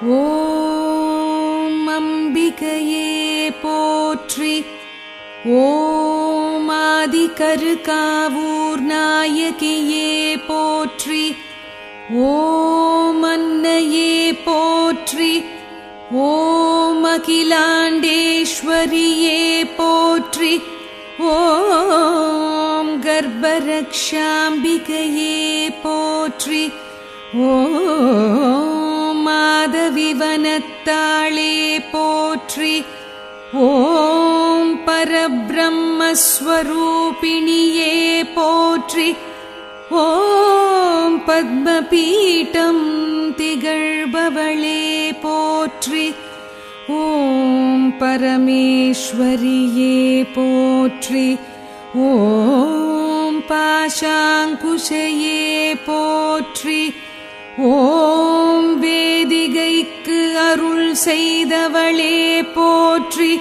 ஓம் அம்பிகையே போற்றி ஓம் ஆதிகருகாவூர் நாயகியே போற்றி ஓம் அன்னையே போற்றி ஓம் அகிலாண்டேஸ்வரியே போற்றி ஓம் கர்ப்பரக்ஷாம்பிகையே போற்றி ஓம் மாதவிவனத்தாளே போற்றி ஓம் பரபிரம்மஸ்வரூபிணியே போற்றி ஓம் பத்மபீட்டம் திகழ்பவளே போற்றி ஓம் பரமேஸ்வரியே போற்றி ஓம் பாஷாங்குஷையே போற்றி ஓம் வேதிகைக்கு அருள் செய்தவளே போற்றி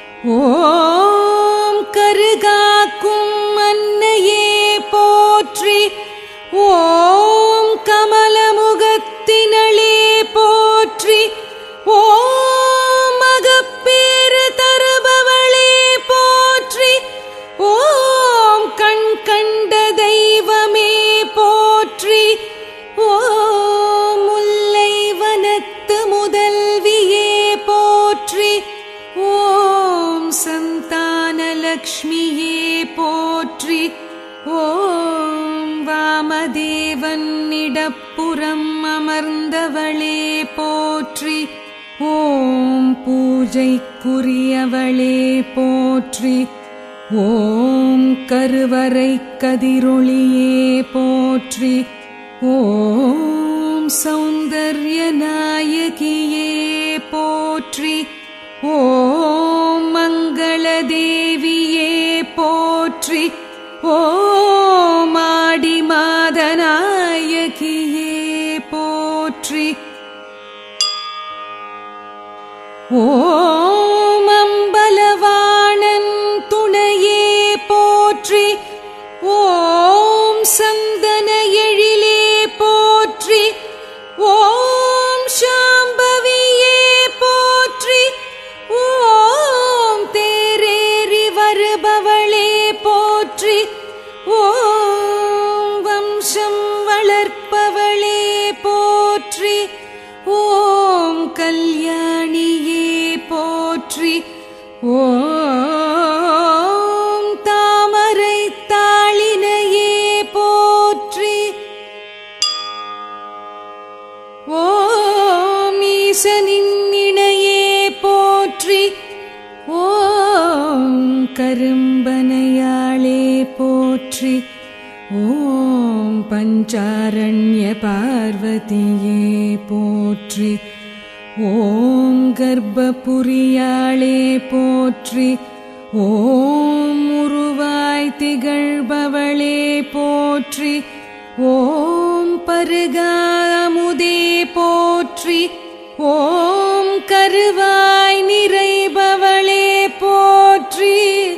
ஓம் கருகாக்கும் அன்னையே போற்றி ஓம் கமலமுகத்தினளே போற்றி ஓம் மகப்பேறு தருபவளே போற்றி ஓம் கண் கண்ட தெய்வமே போற்றி ஓம் முல்லை வனத்து முதல்வியே போற்றி ஓம் சந்தானலக்ஷ்மியே போற்றி ஓம் வாமதேவன் இடப்புறம் அமர்ந்தவளே போற்றி ஓம் பூஜைக்குரியவளே போற்றி ஓம் கருவறை கதிரொளியே போற்றி ஓம் சௌந்தர்ய நாயகியே போற்றி ஓம் மங்களதேவியே போற்றி ஓம் ஆடி மாதநாயகியே போற்றி ஓம் அம்பலவாணன் துணையே போற்றி ஓம் சந்தன எழிலே போற்றி ஓம் சாம்பவியே போற்றி ஓம் தேரேறி வருபவளே போற்றி ஓம் வம்சம் வளர்ப்பவளே போற்றி ஓம் கல்யாணியே போற்றி ஓம் தாமரை தாளினையே போற்றி ஓம் ஈசனின் இணையே போற்றி ஓம் கரும்பனையாளே போற்றி ஓம் பஞ்சாரண்ய பார்வதியே போற்றி ஓம் கர்ப்பபுரியாளே போற்றி ஓம் உருவாய் திகழ்பவளே போற்றி ஓம் பருகாமுதே போற்றி ஓம் கருவாய் நிறைபவளே போற்றி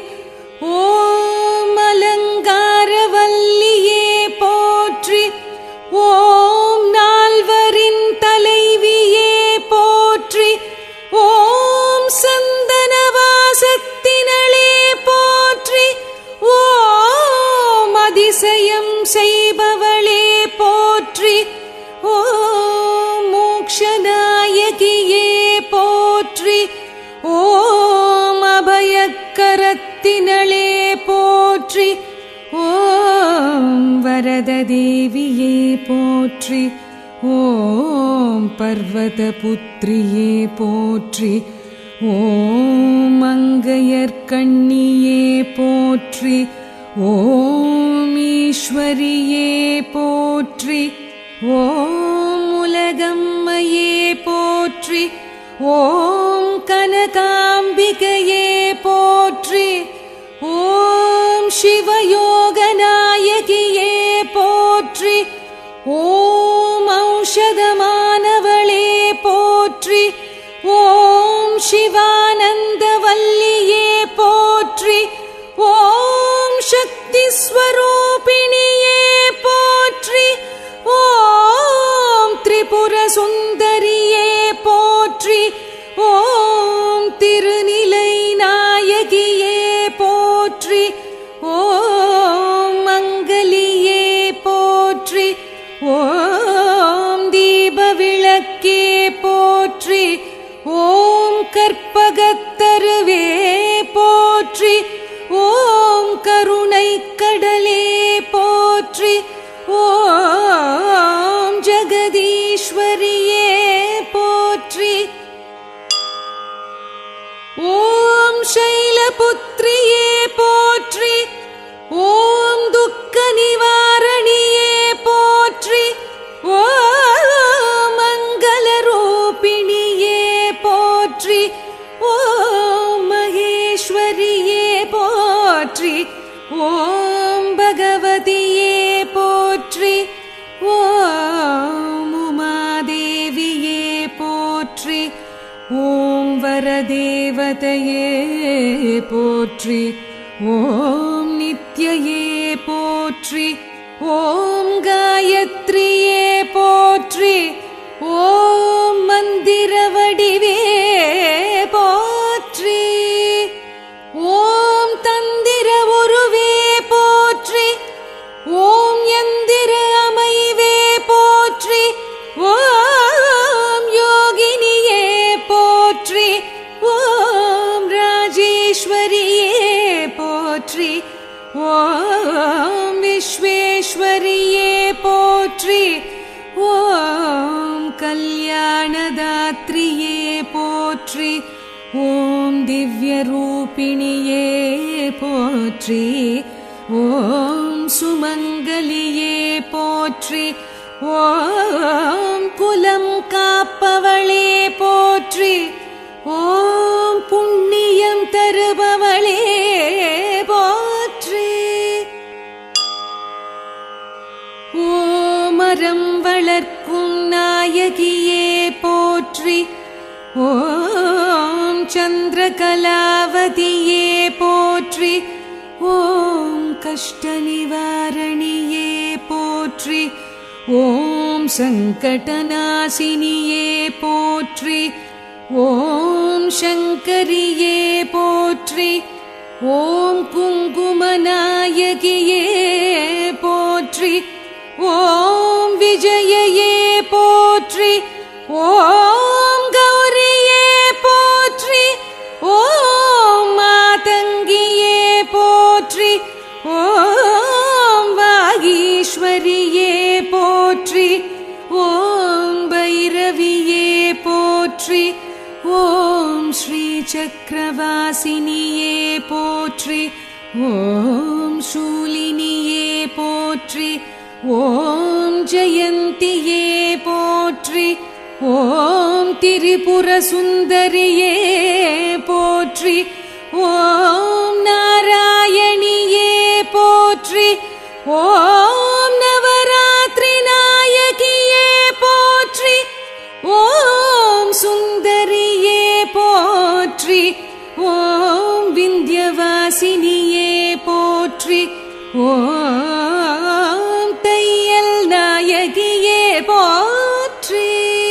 ஓம் அலங்காரவல்லியே போற்றி ஓம் நால்வரின் தலைவியே போற்றி ஓம் சந்தனவாசத்தினளே போற்றி ஓம் அதிசயம் செய்பவளே போற்றி ஓம் மோக்ஷநாயகியே போற்றி ஓம் அபயக்கரத்தினளே போற்றி ஓம் வரத தேவியே போற்றி ஓம் பர்வதபுத்ரியே போற்றி ஓம் மங்கையர்கண்ணியே போற்றி ஓம் ஈஸ்வரியே போற்றி ஓம் உலகம்மையே போற்றி ஓம் கனகாம்பிகையே போற்றி ஓம் சிவயோகநாயகியே போற்றி ஓம் ஔஷதமானவளே போற்றி ஓம் சிவானந்தவல்லியே போற்றி ஓம் சக்தி ஸ்வரூபிணியே போற்றி ஓம் திரிபுர சுந்தரியே போ ஓம் தீப விளக்கே போற்றி ஓம் கற்பகத்தருவே போற்றி ஓம் கருணை கடலே போற்றி ஓம் ஜெகதீஸ்வரியே போற்றி ஓம் சைலபுத்ரியே போற்றி ஓம் துக்க நிவாரணியே போற்றி ஓம் மங்கள ரூபிணியே போற்றி ஓம் மகேஸ்வரியே போற்றி ஓம் பகவதியே போற்றி ஓம் உமாதேவியே போற்றி ஓம் வரதேவதையே போற்றி ஓம் நித்யயே போற்றி ஓம் காயத்ரியே போற்றி ஓம் மந்திர வடிவே போற்றி ஓம் தந்திர உருவே போற்றி ஓம் எந்திர அமைவே போற்றி ஓம் யோகினியே போற்றி ஓம் ராஜேஸ்வரியே போற்றி ஓம் விஸ்வேஸ்வரியே போற்றி ஓம் கல்யாணதாத்ரியே போற்றி ஓம் திவ்யரூபிணியே போற்றி ஓம் சுமங்கலியே போற்றி ஓம் குலம் காப்பவளே போற்றி ஓம் புண்ணியம் தருபவளே போற்றி ஓமரம் வளர்க்கும் நாயகியே போற்றி ஓம் சந்திரகலாவதியே போற்றி ஓம் கஷ்ட நிவாரணியே போற்றி ஓம் சங்கடநாசினியே போற்றி ஓம் சங்கரியே போற்றி ஓம் குங்குமநாயகியே போற்றி ஓம் விஜயயே போற்றி ஓம் கௌரியே போற்றி ஓம் மாதங்கியே போற்றி ஓம் வாகீஸ்வரியே போற்றி ஓம் பைரவியே போற்றி ஓம் ஸ்ரீ சக்கரவாசினியே போற்றி ஓம் சூலினியே போற்றி ஓம் ஜெயந்தியே போற்றி ஓம் திரிபுர சுந்தரியே போற்றி ஓம் நாராயணியே போற்றி ஓம் நவராத்திரி நாயகியே போற்றி ஓம் சுந்தரியே போற்றி ஓம் விந்தியவாசினியே போற்றி ஓம் தையல் நாயகியே போற்றி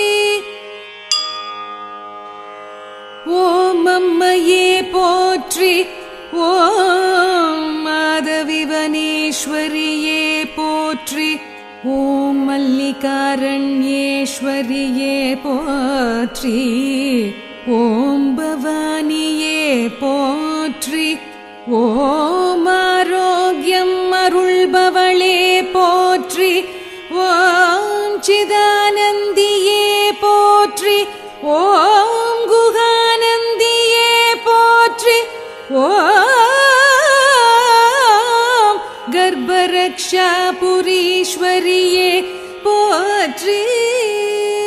ஓம் அம்மையே போற்றி ஓம் மாதவிவனேஸ்வரியே போற்றி ஓம் மல்லிகாரண்யேஸ்வரியே போற்றி ஓம் பவானியே போற்றி ஓம் ஆரோக்கியம் அருள்பவளே போற்றி ஓம் சிதானந்தியே போற்றி ஓம் குகானந்தியே போற்றி ஓம் கர்ப்பரக்ஷாபுரீஸ்வரியே போற்றி